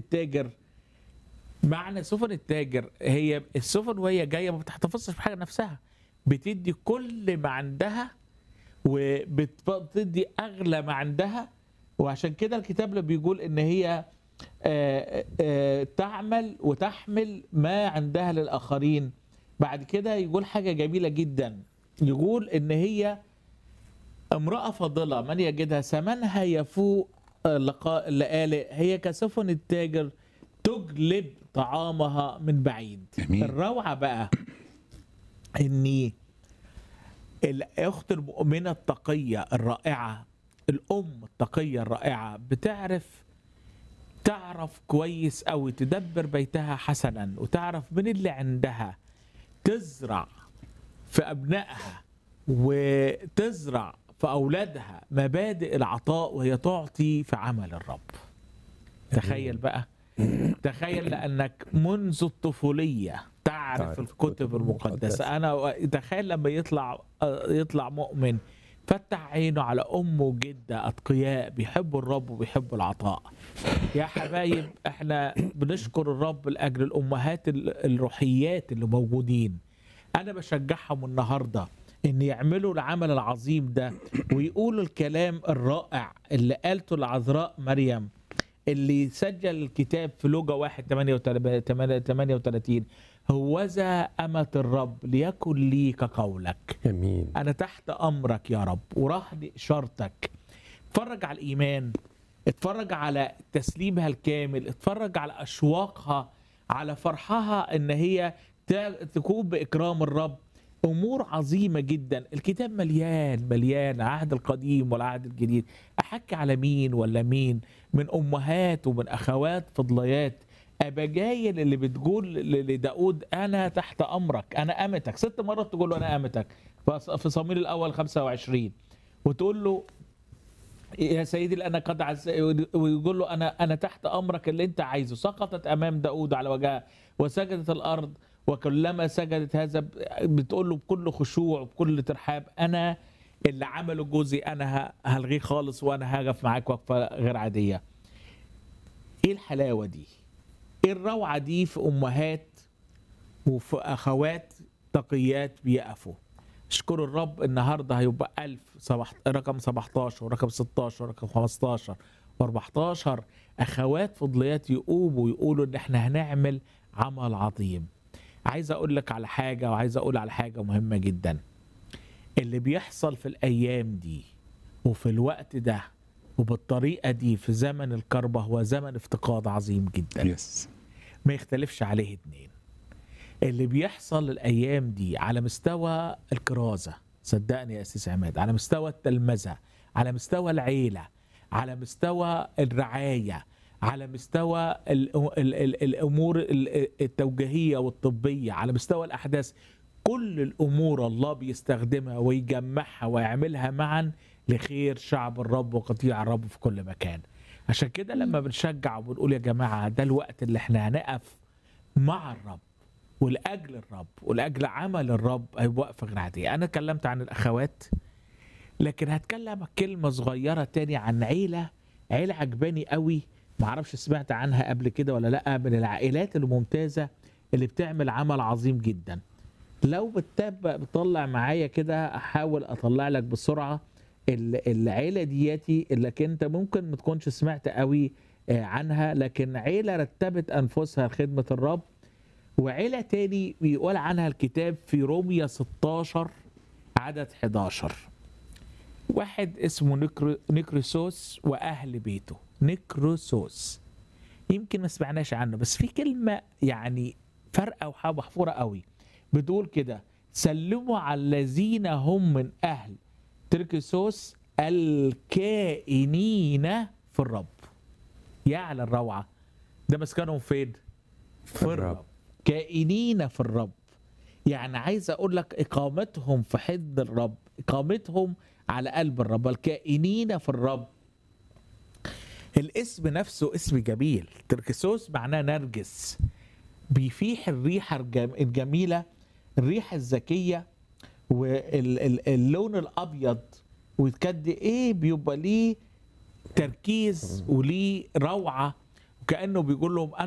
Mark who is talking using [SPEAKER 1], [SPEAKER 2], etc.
[SPEAKER 1] التاجر معنى سفن التاجر هي السفن وهي جايه ما بتحتفظش بحاجه نفسها بتدي كل ما عندها وبتدي اغلى ما عندها وعشان كده الكتاب اللي بيقول ان هي آه، آه، تعمل وتحمل ما عندها للاخرين بعد كده يقول حاجه جميله جدا يقول ان هي امراه فاضله من يجدها ثمنها يفوق لقاء اللآلئ هي كسفن التاجر تجلب طعامها من بعيد
[SPEAKER 2] جميل.
[SPEAKER 1] الروعه بقى اني الاخت المؤمنه التقيه الرائعه الام التقيه الرائعه بتعرف تعرف كويس أوي تدبر بيتها حسنا وتعرف من اللي عندها تزرع في أبنائها وتزرع في أولادها مبادئ العطاء وهي تعطي في عمل الرب تخيل بقى تخيل لأنك منذ الطفولية تعرف
[SPEAKER 2] تعرف
[SPEAKER 1] الكتب المقدسة أنا تخيل لما يطلع يطلع مؤمن فتح عينه على أم وجدة أتقياء بيحبوا الرب وبيحبوا العطاء يا حبايب احنا بنشكر الرب لاجل الامهات ال- الروحيات اللي موجودين انا بشجعهم النهارده ان يعملوا العمل العظيم ده ويقولوا الكلام الرائع اللي قالته العذراء مريم اللي سجل الكتاب في لوجا 1 38 هوذا أمة الرب ليكن لي كقولك
[SPEAKER 3] امين
[SPEAKER 1] انا تحت امرك يا رب وراهن اشارتك اتفرج على الايمان اتفرج على تسليمها الكامل اتفرج على اشواقها على فرحها ان هي ت- تكون باكرام الرب امور عظيمه جدا الكتاب مليان مليان العهد القديم والعهد الجديد احكي على مين ولا مين من امهات ومن اخوات فضليات ابجايل اللي بتقول ل- لداود انا تحت امرك انا امتك ست مرات تقول له انا امتك فص- في صمويل الاول 25 وتقول له يا سيدي لأن قد عز ويقول له انا انا تحت امرك اللي انت عايزه سقطت امام داود على وجهها وسجدت الارض وكلما سجدت هذا ب- بتقول له بكل خشوع وبكل ترحاب انا اللي عمله جوزي انا ه- هلغيه خالص وانا هقف معاك وقفه غير عاديه ايه الحلاوه دي ايه الروعه دي في امهات وفي اخوات تقيات بيقفوا اشكر الرب النهارده هيبقى 1000 سبح... رقم 17 ورقم 16 ورقم 15 و14 اخوات فضليات يقوموا ويقولوا ان احنا هنعمل عمل عظيم عايز اقول لك على حاجه وعايز اقول على حاجه مهمه جدا اللي بيحصل في الايام دي وفي الوقت ده وبالطريقه دي في زمن الكربه هو زمن افتقاد عظيم جدا
[SPEAKER 2] يس
[SPEAKER 1] ما يختلفش عليه اتنين اللي بيحصل الايام دي على مستوى الكرازه صدقني يا اسيس عماد على مستوى التلمذه على مستوى العيله على مستوى الرعايه على مستوى ال ال ال الامور ال- التوجيهيه والطبيه على مستوى الاحداث كل الامور الله بيستخدمها ويجمعها ويعملها معا لخير شعب الرب وقطيع الرب في كل مكان عشان كده لما بنشجع وبنقول يا جماعه ده الوقت اللي احنا هنقف مع الرب ولاجل الرب ولاجل عمل الرب هيبقى وقفه غير عاديه انا اتكلمت عن الاخوات لكن هتكلم كلمه صغيره تاني عن عيله عيله عجباني قوي معرفش سمعت عنها قبل كده ولا لا من العائلات الممتازه اللي بتعمل عمل عظيم جدا لو بتتابع بتطلع معايا كده احاول اطلع لك بسرعه ال- العيله دياتي اللي انت ممكن ما تكونش سمعت قوي آه، عنها لكن عيله رتبت انفسها لخدمه الرب وعيله تاني بيقول عنها الكتاب في روميا 16 عدد 11 واحد اسمه نكرو نكروسوس واهل بيته نكروسوس يمكن ما سمعناش عنه بس في كلمه يعني فارقه ومحفوره قوي بتقول كده سلموا على الذين هم من اهل تركسوس الكائنين في الرب يا على الروعه ده مسكنهم فين في
[SPEAKER 3] الرب.
[SPEAKER 1] الرب كائنين في الرب يعني عايز اقول لك اقامتهم في حضن الرب اقامتهم على قلب الرب الكائنين في الرب الاسم نفسه اسم جميل تركسوس معناه نرجس بيفيح الريحه الجم- الجميله الريحه الذكيه واللون الابيض وقد ايه بيبقى ليه تركيز وليه روعه وكانه بيقول لهم